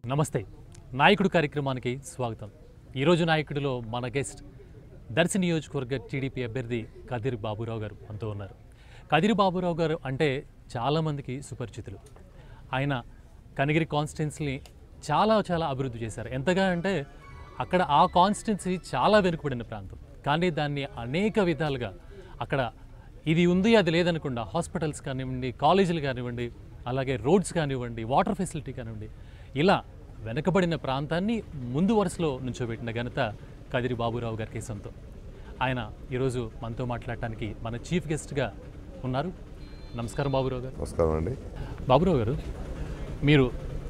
నమస్తే నాయకుడు కార్యక్రమానికి స్వాగతం ఈరోజు నాయకుడిలో మన గెస్ట్ దర్శి నియోజకవర్గ టీడీపీ అభ్యర్థి కదిరి బాబురావు గారు మనతో ఉన్నారు కదిరి బాబురావు గారు అంటే చాలామందికి సుపరిచితులు ఆయన కనిగిరి కాన్స్టిట్యున్సీని చాలా చాలా అభివృద్ధి చేశారు ఎంతగా అంటే అక్కడ ఆ కాన్స్టిట్యున్సీ చాలా వెనుకబడిన ప్రాంతం కానీ దాన్ని అనేక విధాలుగా అక్కడ ఇది ఉంది అది లేదనకుండా హాస్పిటల్స్ కానివ్వండి కాలేజీలు కానివ్వండి అలాగే రోడ్స్ కానివ్వండి వాటర్ ఫెసిలిటీ కానివ్వండి ఇలా వెనకబడిన ప్రాంతాన్ని ముందు వరుసలో నుంచోబెట్టిన ఘనత కదిరి బాబురావు గారికి సొంతం ఆయన ఈరోజు మనతో మాట్లాడటానికి మన చీఫ్ గెస్ట్గా ఉన్నారు నమస్కారం బాబురావు గారు నమస్కారం అండి బాబురావు గారు మీరు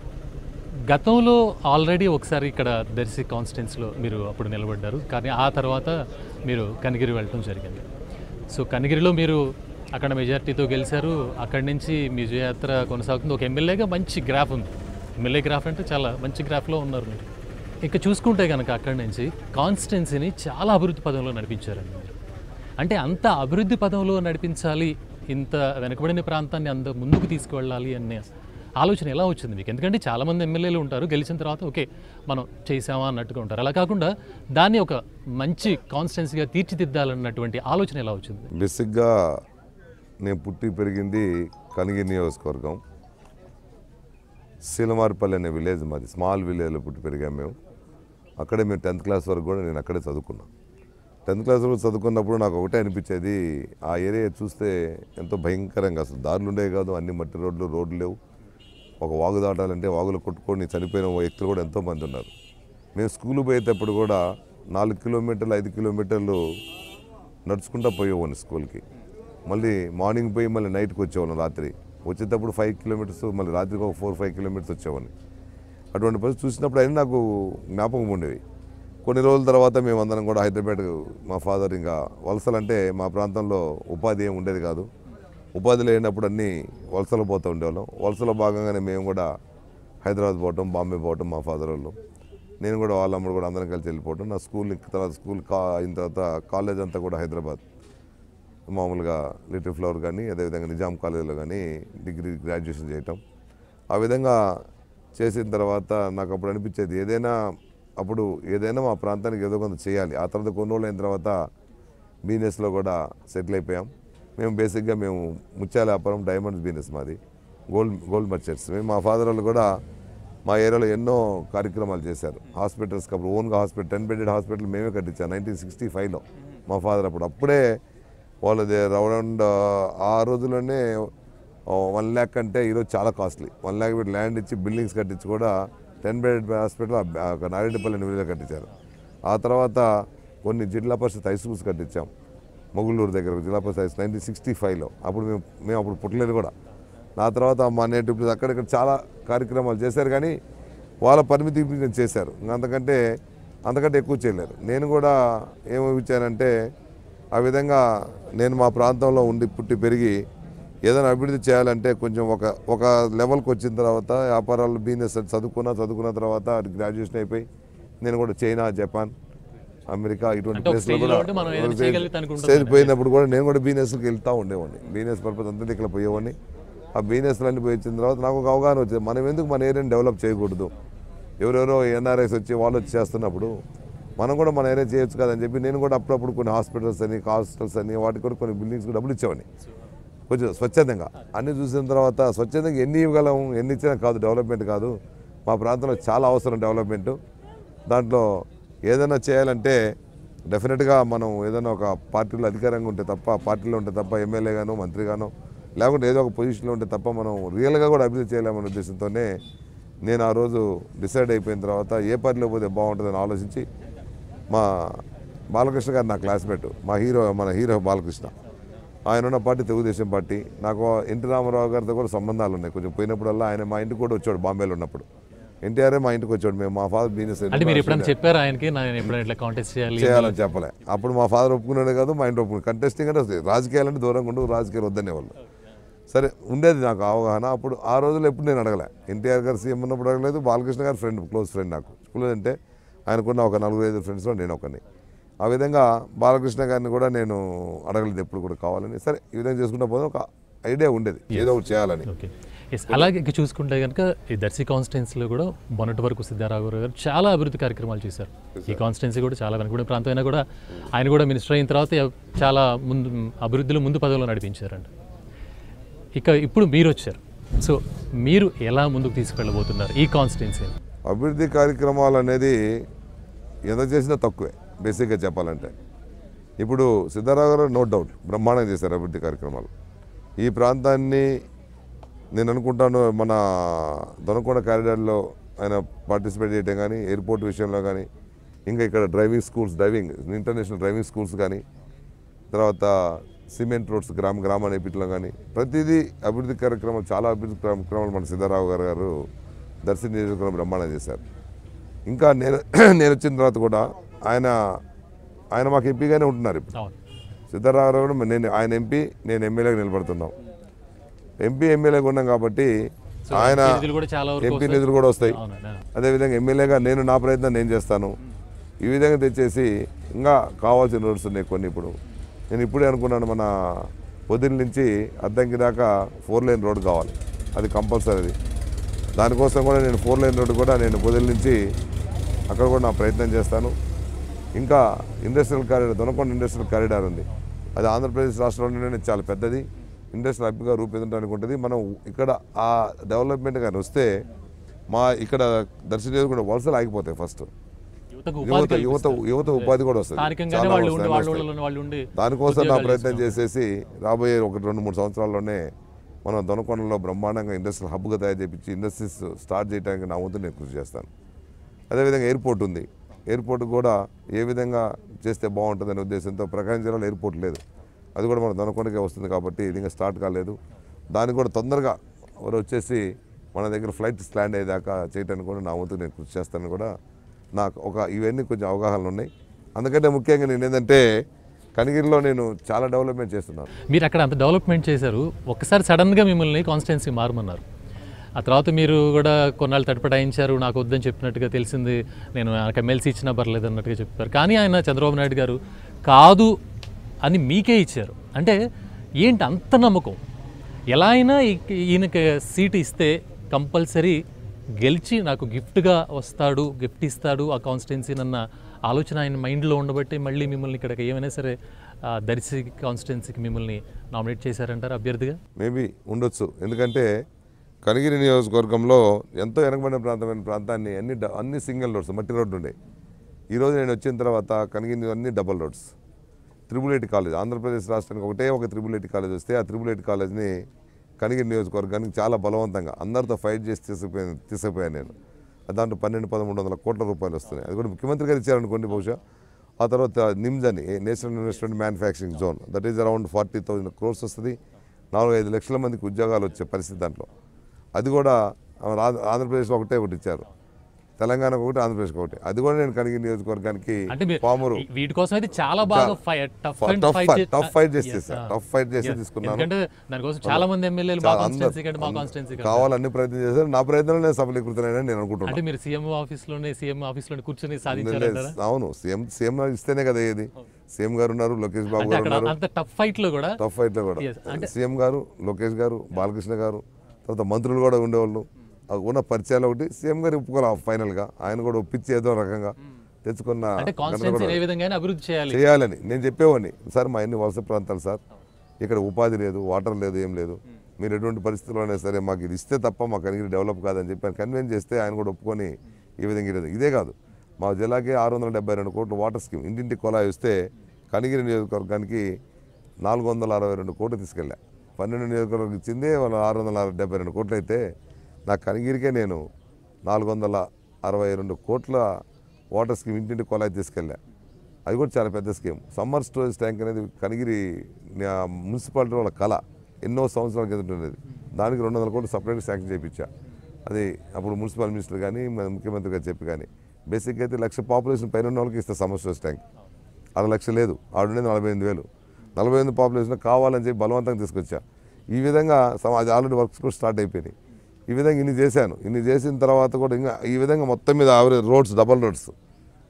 గతంలో ఆల్రెడీ ఒకసారి ఇక్కడ దర్శి కాన్స్టిట్యున్సీలో మీరు అప్పుడు నిలబడ్డారు కానీ ఆ తర్వాత మీరు కనిగిరి వెళ్ళటం జరిగింది సో కనిగిరిలో మీరు అక్కడ మెజార్టీతో గెలిచారు అక్కడి నుంచి మీ విజయయాత్ర కొనసాగుతుంది ఒక ఎమ్మెల్యేగా మంచి గ్రాఫ్ ఉంది ఎమ్మెల్యే గ్రాఫ్ అంటే చాలా మంచి గ్రాఫ్లో ఉన్నారు మీరు ఇక చూసుకుంటే కనుక అక్కడి నుంచి కాన్స్టిట్యున్సీని చాలా అభివృద్ధి పదంలో నడిపించారండి మీరు అంటే అంత అభివృద్ధి పదంలో నడిపించాలి ఇంత వెనుకబడిన ప్రాంతాన్ని అంత ముందుకు తీసుకువెళ్ళాలి అనే ఆలోచన ఎలా వచ్చింది మీకు ఎందుకంటే చాలామంది ఎమ్మెల్యేలు ఉంటారు గెలిచిన తర్వాత ఓకే మనం చేసామా అన్నట్టుగా ఉంటారు అలా కాకుండా దాన్ని ఒక మంచి కాన్స్టెన్సీగా తీర్చిదిద్దాలన్నటువంటి ఆలోచన ఎలా వచ్చింది బేసిక్గా నేను పుట్టి పెరిగింది కనిగిరి నియోజకవర్గం సీలమారిపల్లి అనే విలేజ్ మాది స్మాల్ విలేజ్లో పుట్టి పెరిగాం మేము అక్కడే మేము టెన్త్ క్లాస్ వరకు కూడా నేను అక్కడే చదువుకున్నాను టెన్త్ క్లాస్ వరకు చదువుకున్నప్పుడు నాకు ఒకటే అనిపించేది ఆ ఏరియా చూస్తే ఎంతో భయంకరంగా అసలు దారులు ఉండేవి కాదు అన్ని మట్టి రోడ్లు రోడ్లు లేవు ఒక వాగు దాటాలంటే వాగులు కొట్టుకొని చనిపోయిన వ్యక్తులు కూడా ఎంతోమంది ఉన్నారు మేము స్కూల్ పోయేటప్పుడు కూడా నాలుగు కిలోమీటర్లు ఐదు కిలోమీటర్లు నడుచుకుంటూ పోయేవాడిని స్కూల్కి మళ్ళీ మార్నింగ్ పోయి మళ్ళీ నైట్కి వచ్చేవాళ్ళం రాత్రి వచ్చేటప్పుడు ఫైవ్ కిలోమీటర్స్ మళ్ళీ రాత్రికి ఒక ఫోర్ ఫైవ్ కిలోమీటర్స్ వచ్చేవాడిని అటువంటి పరిస్థితి చూసినప్పుడు అయినా నాకు జ్ఞాపకం ఉండేవి కొన్ని రోజుల తర్వాత మేమందరం కూడా హైదరాబాద్ మా ఫాదర్ ఇంకా వలసలు అంటే మా ప్రాంతంలో ఉపాధి ఏమి ఉండేది కాదు ఉపాధి లేనప్పుడు అన్నీ వలసలు పోతూ ఉండేవాళ్ళం వలసలో భాగంగానే మేము కూడా హైదరాబాద్ పోవటం బాంబే పోవటం మా ఫాదర్ వాళ్ళు నేను కూడా వాళ్ళ అమ్మడు కూడా అందరం కలిసి వెళ్ళిపోవటం నా స్కూల్ తర్వాత స్కూల్ కా అయిన తర్వాత కాలేజ్ అంతా కూడా హైదరాబాద్ మామూలుగా లిటిల్ ఫ్లవర్ కానీ అదేవిధంగా నిజాం కాలేజీలో కానీ డిగ్రీ గ్రాడ్యుయేషన్ చేయటం ఆ విధంగా చేసిన తర్వాత నాకు అప్పుడు అనిపించేది ఏదైనా అప్పుడు ఏదైనా మా ప్రాంతానికి ఏదో కొంత చేయాలి ఆ తర్వాత కొన్ని రోజులు అయిన తర్వాత బిజినెస్లో కూడా సెటిల్ అయిపోయాం మేము బేసిక్గా మేము ముత్యాల వ్యాపారం డైమండ్స్ బిజినెస్ మాది గోల్డ్ గోల్డ్ మర్చెంట్స్ మేము మా ఫాదర్ వాళ్ళు కూడా మా ఏరియాలో ఎన్నో కార్యక్రమాలు చేశారు హాస్పిటల్స్కి అప్పుడు ఓన్గా హాస్పిటల్ టెన్ బెడెడ్ హాస్పిటల్ మేమే కట్టించాం నైన్టీన్ సిక్స్టీ ఫైవ్లో మా ఫాదర్ అప్పుడు అప్పుడే వాళ్ళది రౌండ్ ఆ రోజుల్లోనే వన్ ల్యాక్ అంటే ఈరోజు చాలా కాస్ట్లీ వన్ ల్యాక్ పెట్టి ల్యాండ్ ఇచ్చి బిల్డింగ్స్ కట్టించి కూడా టెన్ బెడెడ్ హాస్పిటల్ నారెడ్డిపల్లి నివేదిలో కట్టించారు ఆ తర్వాత కొన్ని జిల్లా పరిషత్ హై స్కూల్స్ కట్టించాం మొగుళ్ళూరు దగ్గర ఒక Zilla Parishad high school nineteen sixty ఫైవ్లో అప్పుడు మేము మేము అప్పుడు పుట్టలేదు కూడా నా తర్వాత మా నేటివ్ ప్లేస్ అక్కడిక్కడ చాలా కార్యక్రమాలు చేశారు కానీ వాళ్ళ పరిమితి నేను చేశారు ఇంకా అంతకంటే అంతకంటే ఎక్కువ చేయలేరు నేను కూడా ఏమనిపించానంటే ఆ విధంగా నేను మా ప్రాంతంలో ఉండి పుట్టి పెరిగి ఏదైనా అభివృద్ధి చేయాలంటే కొంచెం ఒక ఒక లెవెల్కి వచ్చిన తర్వాత వ్యాపారాలు బిజినెస్ చదువుకున్నా చదువుకున్న తర్వాత గ్రాడ్యుయేషన్ అయిపోయి నేను కూడా చైనా జపాన్ అమెరికా ఇటువంటి అంటే ఒక ప్లేస్లో stage కూడా లో ఉంటే మనం ఏదైనా చేయగలిగితే అనుకుంటాం స్టేజ్ పోయినప్పుడు కూడా నేను కూడా బిజినెస్కి వెళ్తూ ఉండేవాడిని బిజినెస్ పర్పస్ అంతా ఇక్కడ పోయేవాడిని ఆ బిజినెస్లు అన్ని పోయి వచ్చిన తర్వాత నాకు ఒక అవగాహన వచ్చింది మనం ఎందుకు మన ఏరియాని డెవలప్ చేయకూడదు ఎవరెవరో ఎన్ఆర్ఐస్ వచ్చి వాళ్ళు వచ్చి చేస్తున్నప్పుడు మనం కూడా మన ఏరియా చేయొచ్చు కదని చెప్పి నేను కూడా అప్పుడప్పుడు కొన్ని హాస్పిటల్స్ అని హాస్టల్స్ అని వాటికి కూడా కొన్ని బిల్డింగ్స్ డబ్బులు ఇచ్చేవాడిని కొంచెం స్వచ్ఛందంగా అన్ని చూసిన తర్వాత స్వచ్ఛందంగా ఎన్ని ఇవ్వగలం ఎన్ని ఇచ్చినా కాదు డెవలప్మెంట్ కాదు మా ప్రాంతంలో చాలా అవసరం డెవలప్మెంట్ దాంట్లో ఏదైనా చేయాలంటే డెఫినెట్గా మనం ఏదైనా ఒక పార్టీలో అధికారంగా ఉంటే తప్ప పార్టీలో ఉంటే తప్ప ఎమ్మెల్యేగానో మంత్రిగానో లేకుంటే ఏదో ఒక పొజిషన్లో ఉంటే తప్ప మనం రియల్గా కూడా అభివృద్ధి చేయలేమనే ఉద్దేశంతోనే నేను ఆ రోజు డిసైడ్ అయిపోయిన తర్వాత ఏ పార్టీలో పోతే బాగుంటుందని ఆలోచించి మా బాలకృష్ణ గారు నా క్లాస్మేట్ మా హీరో మన హీరో బాలకృష్ణ ఆయన ఉన్న పార్టీ తెలుగుదేశం పార్టీ నాకు ఎన్టీ రామారావు గారితో కూడా సంబంధాలు ఉన్నాయి కొంచెం పోయినప్పుడల్లా ఆయన మా ఇంటికి కూడా వచ్చాడు బాంబేలో ఉన్నప్పుడు ఎన్టీఆర్ఏ మా ఇంటికి వచ్చాడు మేము మా ఫాదర్ బిజినెస్ అంటే మీరు ఎప్పుడైనా చెప్పారా ఆయనకి నేను ఎప్పుడైనా ఇట్లా కాంటెస్ట్ చేయాలి చేయాలని చెప్పలే అప్పుడు మా ఫాదర్ ఒప్పుకున్నాడు కాదు మా ఇంటి ఒప్పుకున్నాడు కంటెస్టింగ్ అంటే రాజకీయాలంటే దూరంగా ఉండు రాజకీయాలు వద్దనేవాళ్ళు సరే ఉండేది నాకు అవగాహన అప్పుడు ఆ రోజుల్లో ఎప్పుడు నేను అడగలే ఎన్టీఆర్ గారు సీఎం ఉన్నప్పుడు అడగలేదు Balakrishna garu friend close friend నాకు స్కూల్ అంటే ఆయనకున్న ఒక నలుగురు ఐదు ఫ్రెండ్స్లో నేను ఒకని ఆ విధంగా బాలకృష్ణ గారిని కూడా నేను అడగలేదు ఎప్పుడు కూడా కావాలని సరే ఈ విధంగా చేసుకుంటా పోతే ఒక ఐడియా ఉండేది ఏదో ఒకటి చేయాలని ఓకే ఎస్ అలాగే ఇక చూసుకుంటే కనుక ఈ దర్శి కాన్స్టిట్యున్సీలో కూడా మొన్నటి వరకు సిద్ధారావు గారు చాలా అభివృద్ధి కార్యక్రమాలు చేశారు ఈ కాన్స్టిట్యున్సీ కూడా చాలా వెనుకబడిన ప్రాంతం అయినా కూడా ఆయన కూడా మినిస్టర్ అయిన తర్వాత చాలా ముందు అభివృద్ధిలో ముందు పదవిలో నడిపించారంట ఇక ఇప్పుడు మీరు వచ్చారు సో మీరు ఎలా ముందుకు తీసుకెళ్ళబోతున్నారు ఈ కాన్స్టిట్యున్సీ అభివృద్ధి కార్యక్రమాలు అనేది ఎంత చేసినా తక్కువే బేసిక్గా చెప్పాలంటే ఇప్పుడు సిద్ధారావు గారు నో డౌట్ బ్రహ్మాండంగా చేశారు అభివృద్ధి కార్యక్రమాలు ఈ ప్రాంతాన్ని నేను అనుకుంటాను మన దొనకొండ కారిడార్లో ఆయన పార్టిసిపేట్ చేయడం కానీ ఎయిర్పోర్ట్ విషయంలో కానీ ఇంకా ఇక్కడ driving schools driving international driving schools కానీ తర్వాత సిమెంట్ రోడ్స్ గ్రామ గ్రామ నేపిట్లో కానీ ప్రతిదీ అభివృద్ధి కార్యక్రమాలు చాలా అభివృద్ధి కార్యక్రమాలు మన సిద్ధారావు గారు గారు దర్శన నియోజకవర్గం బ్రహ్మాండం చేశారు ఇంకా నేను నేను వచ్చిన తర్వాత కూడా ఆయన ఆయన మాకు ఎంపీగానే ఉంటున్నారు ఇప్పుడు అవును సిద్ధారావు గారు కూడా నేను ఆయన ఎంపీ నేను ఎమ్మెల్యేగా నిలబడుతున్నాం ఎంపీ ఎమ్మెల్యేగా ఉన్నాం కాబట్టి ఆయన నిధులు కూడా చాలా వరకు ఎంపీ వస్తాయి. నిధులు కూడా వస్తాయి అవునండి అదేవిధంగా ఎమ్మెల్యేగా నేను నా ప్రయత్నం నేను చేస్తాను ఈ విధంగా తెచ్చేసి ఇంకా కావాల్సిన రోడ్స్ ఉన్నాయి కొన్ని ఇప్పుడు నేను ఇప్పుడే అనుకున్నాను మన పొద్దున్న నుంచి అద్దంకి దాకా ఫోర్ లైన్ రోడ్ కావాలి అది కంపల్సరీ దానికోసం కూడా నేను ఫోర్ లైన్ రోడ్ కూడా నేను పొద్దున్న నుంచి అక్కడ కూడా నా ప్రయత్నం చేస్తాను ఇంకా industrial corridor Donakonda industrial corridor ఉంది అది ఆంధ్రప్రదేశ్ రాష్ట్రంలోనే చాలా పెద్దది ఇండస్ట్రియల్ హబ్గా రూపొందడానికి ఉంటుంది మనం ఇక్కడ ఆ డెవలప్మెంట్ కానీ వస్తే మా ఇక్కడ దర్శనం కూడా వలసలు ఆగిపోతాయి ఫస్ట్ యువతకు యువత ఉపాధి యువత కల్పిస్తారు. యువత ఉపాధి కూడా వస్తుంది స్థానికంగానే చాలా వాళ్ళు ఉండి వస్తాయి, వాళ్ళ వస్తాయి. ఊళ్ళో వాళ్ళు ఉండి దానికోసం నా ఉద్యోగాలు ప్రయత్నం చేస్తున్నారు. చేసేసి రాబోయే ఒక రెండు మూడు సంవత్సరాల్లోనే మనం దొనకొండలో బ్రహ్మాండంగా ఇండస్ట్రియల్ హబ్గా తయారు చేయించి ఇండస్ట్రీస్ స్టార్ట్ చేయడానికి నా వంతు నేను కృషి చేస్తాను అదేవిధంగా ఎయిర్పోర్ట్ ఉంది ఎయిర్పోర్ట్ కూడా ఏ విధంగా చేస్తే బాగుంటుందనే ఉద్దేశంతో ప్రకాశం జిల్లాలో ఎయిర్పోర్ట్ లేదు అది కూడా మన దొనకొండకే వస్తుంది కాబట్టి ఇది ఇంకా స్టార్ట్ కాలేదు దానికి కూడా తొందరగా ఎవరు వచ్చేసి మన దగ్గర ఫ్లైట్స్ ల్యాండ్ అయ్యేదాకా చేయడానికి కూడా నా వంతు నేను కృషి చేస్తాను కూడా నాకు ఒక ఇవన్నీ కొంచెం అవగాహనలు ఉన్నాయి అందుకంటే ముఖ్యంగా నేను ఏంటంటే కనిగిరిలో నేను చాలా డెవలప్మెంట్ చేస్తున్నాను మీరు అక్కడ అంత డెవలప్మెంట్ చేశారు ఒక్కసారి సడన్గా మిమ్మల్ని కాన్స్టిట్యున్సీ మారమన్నారు ఆ తర్వాత మీరు కూడా కొన్నాళ్ళు తటపటాయించారు నాకు వద్దని చెప్పినట్టుగా తెలిసింది నేను నాకు ఎమ్మెల్సీ ఇచ్చినా పర్లేదు అన్నట్టుగా చెప్పారు కానీ ఆయన చంద్రబాబు నాయుడు గారు కాదు అని మీకే ఇచ్చారు అంటే ఏంటి అంత నమ్మకం ఎలా అయినా ఈ- ఈయనకి సీట్ ఇస్తే కంపల్సరీ గెలిచి నాకు గిఫ్ట్గా వస్తాడు గిఫ్ట్ ఇస్తాడు ఆ కాన్స్టిట్యున్సీ అన్న ఆలోచన ఆయన మైండ్లో ఉండబట్టి మళ్ళీ మిమ్మల్ని ఇక్కడికి ఏమైనా సరే ఆ, దర్శి కాన్స్టిట్యున్సీకి మిమ్మల్ని నామినేట్ చేశారంటారు అభ్యర్థిగా మేబీ ఉండొచ్చు ఎందుకంటే కనిగిరి నియోజకవర్గంలో ఎంతో వెనకబడిన ప్రాంతమైన ప్రాంతాన్ని అన్ని డ- అన్ని సింగిల్ రోడ్స్ మట్టి రోడ్లు ఉండే ఈరోజు నేను వచ్చిన తర్వాత కనిగిరి అన్ని double roads triple IT college Andhra Pradesh రాష్ట్రానికి ఒకటే ఒక త్రిబుల్ ఎయిట్ కాలేజ్ వస్తే ఆ త్రిబుల్ ఎయిట్ కాలేజ్ని కనిగిరి నియోజకవర్గానికి చాలా బలవంతంగా అందరితో ఫైట్ చేసి తీసుకుపోయాను తీసుకుపోయాను నేను దాంట్లో పన్నెండు పదమూడు వందల కోట్ల రూపాయలు వస్తున్నాయి అది కూడా ముఖ్యమంత్రి గారు ఇచ్చారనుకోండి బహుశా ఆ తర్వాత నిమ్స్ అని national investment manufacturing zone that is around forty thousand crores వస్తుంది నాలుగు ఐదు లక్షల మందికి ఉద్యోగాలు వచ్చే పరిస్థితి దాంట్లో అది కూడా ఆంధ్ర- ఆంధ్రప్రదేశ్లో ఒకటే ఒకటి ఇచ్చారు తెలంగాణకు ఒకటి ఆంధ్రప్రదేశ్కి ఒకటి అది కూడా నేను కనిగిరి నియోజకవర్గానికి అంటే మీరు పామురు ఈ- వీటి కోసం అయితే చాలా బాగా fight tough and tough fight fight tough fight చేసి చేశాను టఫ్ ఫైట్ చేసి తీసుకున్నాను ఎందుకంటే దానికోసం చాలా మంది ఎమ్మెల్యేలు మా చాలా కాన్స్టిట్యున్సీ అందరూ- కంటే మా కాన్స్టిట్యున్సీ కంటే కావాలన్నీ ప్రయత్నం చేశారు నా ప్రయత్నం నేను సఫలీకృతమైనని నేను అనుకుంటున్నాను అంటే మీరు సీఎం ఆఫీస్లోనే సీఎం ఆఫీస్లోనే కూర్చొని లేదు, సాధించారంటారా అవును సీఎం సీఎం ఇస్తేనే కదా ఏది సీఎం గారు ఉన్నారు లోకేష్ బాబు అంటే గారు అక్కడ ఉన్నారు అంత టఫ్ ఫైట్ లో కూడా టఫ్ ఫైట్లో కూడా Yes, అంటే- సీఎం గారు లోకేష్ గారు బాలకృష్ణ గారు తర్వాత మంత్రులు కూడా ఉండేవాళ్ళు ఆ ఉన్న పరిచయాలు ఒకటి సీఎం గారు ఒప్పుకోవాలి ఫైనల్గా ఆయన కూడా ఒప్పించి ఏదో రకంగా తెచ్చుకున్న అంటే ఘనత కాన్స్టిట్యున్సీ కూడా ఏ విధంగా అభివృద్ధి చేయాలి చేయాలని నేను చెప్పేవాడిని సార్ మా అన్ని వలస ప్రాంతాలు సార్ ఇక్కడ ఉపాధి లేదు వాటర్ లేదు ఏం లేదు మీరు ఎటువంటి పరిస్థితుల్లో అయినా సరే మాకు ఇది ఇస్తే తప్ప మా కనిగిరి డెవలప్ కాదని చెప్పి ఆయన కన్విన్స్ చేస్తే ఆయన కూడా ఒప్పుకొని ఈ విధంగా ఇది ఇదే కాదు మా జిల్లాకి ఆరు వందల డెబ్బై రెండు కోట్ల వాటర్ స్కీమ్ ఇంటింటి కొలాయి వస్తే కనిగిరి నియోజకవర్గానికి నాలుగు వందల అరవై రెండు కోట్లు తీసుకెళ్ళా పన్నెండు నియోజకవర్గం ఇచ్చిందే వాళ్ళ ఆరు వందల డెబ్బై రెండు కోట్లు అయితే నా కనిగిరికే నేను నాలుగు వందల అరవై రెండు కోట్ల వాటర్ స్కీమ్ ఇంటింటి కొలాయి తీసుకెళ్ళా అది కూడా చాలా పెద్ద స్కీమ్ సమ్మర్ స్టోరేజ్ ట్యాంక్ అనేది కనిగిరి ఆ, మున్సిపాలిటీ వాళ్ళ కళ ఎన్నో సంవత్సరాల కిందట ఉండేది దానికి రెండు వందల కోట్లు సపరేట్ శాంక్షన్ చేయించా అది అప్పుడు మున్సిపల్ మినిస్టర్ కానీ మన ముఖ్యమంత్రి గారు చెప్పి కానీ బేసిక్గా అయితే లక్ష పాపులేషన్ పైన ఉన్న వాళ్ళకి ఇస్తే సమ్మర్ స్టోరేజ్ ట్యాంక్ అర లక్ష లేదు ఆడుండేది నలభై ఎనిమిది వేలు నలభై ఎనిమిది పాపులేషన్ కావాలని చెప్పి బలవంతంగా తీసుకొచ్చా ఈ విధంగా సమ- అది ఆల్రెడీ వర్క్స్ కూడా స్టార్ట్ అయిపోయినాయి ఈ విధంగా ఇన్ని చేశాను ఇన్ని చేసిన తర్వాత కూడా ఇంకా ఈ విధంగా మొత్తం మీద ఆవరేజ్ రోడ్స్ డబల్ రోడ్స్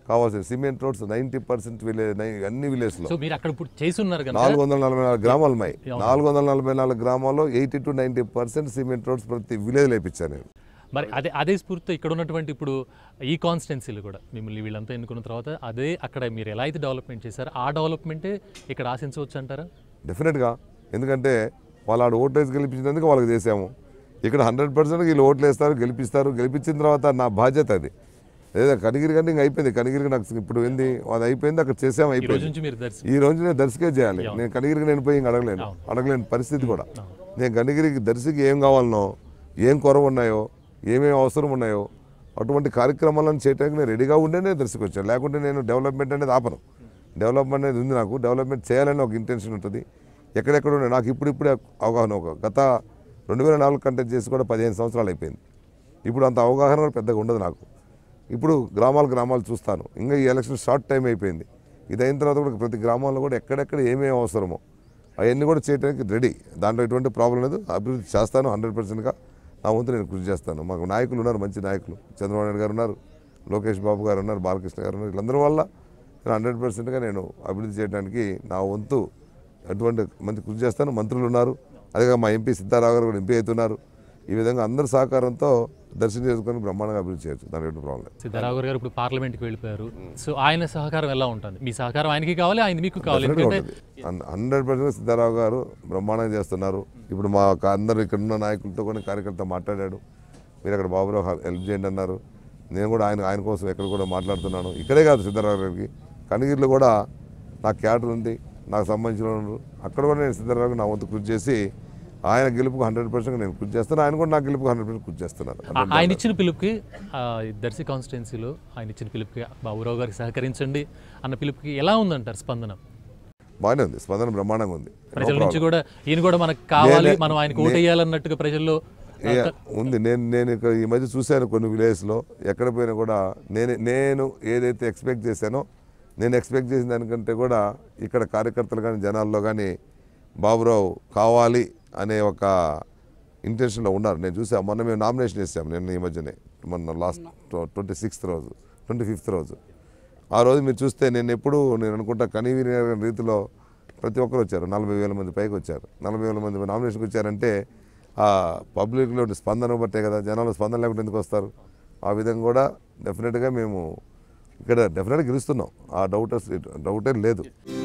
కావాల్సిన cement roads ninety percent village అన్ని విలేజ్లో సో మీరు అక్కడ ఇప్పుడు చేసి ఉన్నారు కనుక నాలుగు వందల నలభై నాలుగు గ్రామాలు ఉన్నాయి నాలుగు వందల నలభై నాలుగు గ్రామాల్లో eighty to ninety percent cement roads ప్రతి విలేజ్ లేపించాను నేను మరి అదే అదే స్ఫూర్తితో ఇక్కడ ఉన్నటువంటి ఇప్పుడు ఈ కాన్స్టిట్యున్సీలు కూడా మిమ్మల్ని వీళ్ళంతా ఎన్నుకున్న తర్వాత అదే అక్కడ మీరు ఎలా అయితే డెవలప్మెంట్ చేశారో ఆ డెవలప్మెంటే ఇక్కడ ఆశించవచ్చు అంటారా డెఫినెట్గా ఎందుకంటే వాళ్ళు ఆడ ఓట్లేసి గెలిపించినందుకు వాళ్ళకి చేసాము ఇక్కడ హండ్రెడ్ పర్సెంట్ వీళ్ళు ఓట్లు వేస్తారు గెలిపిస్తారు గెలిపించిన తర్వాత నా బాధ్యత అది లేదా కనిగిరి కంటే ఇంక అయిపోయింది కనిగిరికి నాకు ఇప్పుడు ఏంది అది అయిపోయింది అక్కడ చేసాము ఈ రోజు అయిపోయింది నుంచి మీరు దర్శి ఈ రోజు నేను దర్శకే చేయాలి నేను కనిగిరికి నేను పోయి ఇంక అడగలేను అడగలేని పరిస్థితి కూడా నేను కనిగిరికి దర్శికి ఏం కావాలనో ఏం కొరవ ఉన్నాయో ఏమేమి అవసరం ఉన్నాయో అటువంటి కార్యక్రమాలను చేయడానికి నేను రెడీగా ఉండేనే దర్శకు వచ్చాను లేకుంటే నేను డెవలప్మెంట్ అనేది ఆపను డెవలప్మెంట్ అనేది ఉంది నాకు డెవలప్మెంట్ చేయాలని ఒక ఇంటెన్షన్ ఉంటుంది ఎక్కడెక్కడ ఉన్నాయి నాకు ఇప్పుడు ఇప్పుడే అవగాహన ఒక గత రెండు వేల నాలుగు కంటెక్ట్ చేసి కూడా పదిహేను సంవత్సరాలు అయిపోయింది ఇప్పుడు అంత అవగాహన కూడా పెద్దగా ఉండదు నాకు ఇప్పుడు గ్రామాలు గ్రామాలు చూస్తాను ఇంకా ఈ ఎలక్షన్ షార్ట్ టైం అయిపోయింది ఇది అయిన తర్వాత కూడా ప్రతి గ్రామాల్లో కూడా ఎక్కడెక్కడ ఏమేమి అవసరమో అవన్నీ కూడా చేయడానికి రెడీ దాంట్లో ఎటువంటి ప్రాబ్లం లేదు అభివృద్ధి చేస్తాను హండ్రెడ్ పర్సెంట్గా నా వంతు నేను కృషి చేస్తాను మాకు నాయకులు ఉన్నారు మంచి నాయకులు చంద్రబాబు నాయుడు గారు ఉన్నారు లోకేష్ బాబు గారు ఉన్నారు బాలకృష్ణ గారు ఉన్నారు వీళ్ళందరి వల్ల నేను హండ్రెడ్ పర్సెంట్గా నేను అభివృద్ధి చేయడానికి నా వంతు అటువంటి మంచి కృషి చేస్తాను మంత్రులు ఉన్నారు అదేగా మా ఎంపీ సిద్ధారావు గారు కూడా ఎంపీ అవుతున్నారు ఈ విధంగా అందరి సహకారంతో దర్శనం చేసుకొని బ్రహ్మాండంగా అభివృద్ధి చేయొచ్చు దానికి ఎటువంటి ప్రాబ్లం లేదు సిద్ధరావు గారు ఇప్పుడు పార్లమెంట్కి వెళ్ళిపోయారు సో ఆయన సహకారం ఎలా ఉంటుంది మీ సహకారం ఆయనకి కావాలి ఆయన మీకు కావాలి డెఫినెట్గా ఎందుకంటే ఉంటుంది హండ్రెడ్ పర్సెంట్ సిద్ధారావు గారు బ్రహ్మాండంగా చేస్తున్నారు ఇప్పుడు మా క- అందరు ఇక్కడ ఉన్న నాయకులతో కూడా కార్యకర్త మాట్లాడాడు మీరు అక్కడ బాబురావు హెల్ప్ చేయండి అన్నారు నేను కూడా ఆయన ఆయన కోసం ఎక్కడ కూడా మాట్లాడుతున్నాను ఇక్కడే కాదు సిద్ధారావు గారికి కనిగిరిలో కూడా నా క్యాడర్ ఉంది నాకు సంబంధించిన వాళ్ళు ఉన్నారు. అక్కడ కూడా నేను సిద్ధారావు గారికి నా వంతు కృషి చేసి ఆయన గెలుపుకు హండ్రెడ్ పర్సెంట్ నేను కృషి చేస్తాను ఆయన కూడా నా గెలుపుకు హండ్రెడ్ పర్సెంట్ కృషి చేస్తున్నారు ఆ- ఆయన ఇచ్చిన పిలుపుకి ఆ, ఈ దర్శి కాన్స్టిట్యున్సీలో ఆయన ఇచ్చిన పిలుపుకి బాబురావు గారికి సహకరించండి అన్న పిలుపుకి ఎలా ఉందంటారు స్పందన బాగానే ఉంది స్పందన బ్రహ్మాండంగా ఉంది ప్రజల నుంచి కూడా ఈయన కూడా మనకు కావాలి నేనే- మనం ఆయనకు ఓటేయాలన్నట్టుగా ప్రజల్లో ఆ, ఏ, ఉంది నేను నేను ఇక్కడ ఈ మధ్య చూశాను కొన్ని విలేజ్లో ఎక్కడ పోయినా కూడా నేను నేను ఏదైతే ఎక్స్పెక్ట్ చేశానో నేను ఎక్స్పెక్ట్ చేసిన దానికంటే కూడా ఇక్కడ కార్యకర్తలు కానీ జనాల్లో కానీ బాబురావు కావాలి అనే ఒక ఇంటెన్షన్లో ఉన్నారు నేను చూసా మొన్న మేము నామినేషన్ వేసాము నేను ఈ మధ్యనే మొన్న లాస్ట్ ట్వంటీ సిక్స్త్ రోజు ట్వంటీ ఫిఫ్త్ రోజు ఆ రోజు మీరు చూస్తే నేను ఎప్పుడు నేను అనుకుంటా కనీవిని రీతిలో ప్రతి ఒక్కరు వచ్చారు నలభై వేల మంది పైకి వచ్చారు నలభై వేల మంది నామినేషన్కి వచ్చారంటే ఆ పబ్లిక్లో ఉండే స్పందన బట్టే కదా జనాలు స్పందన లేకుండా ఎందుకు వస్తారు ఆ విధంగా కూడా డెఫినెట్గా మేము ఇక్కడ డెఫినెట్గా గెలుస్తున్నాం ఆ డౌట్ డౌటే లేదు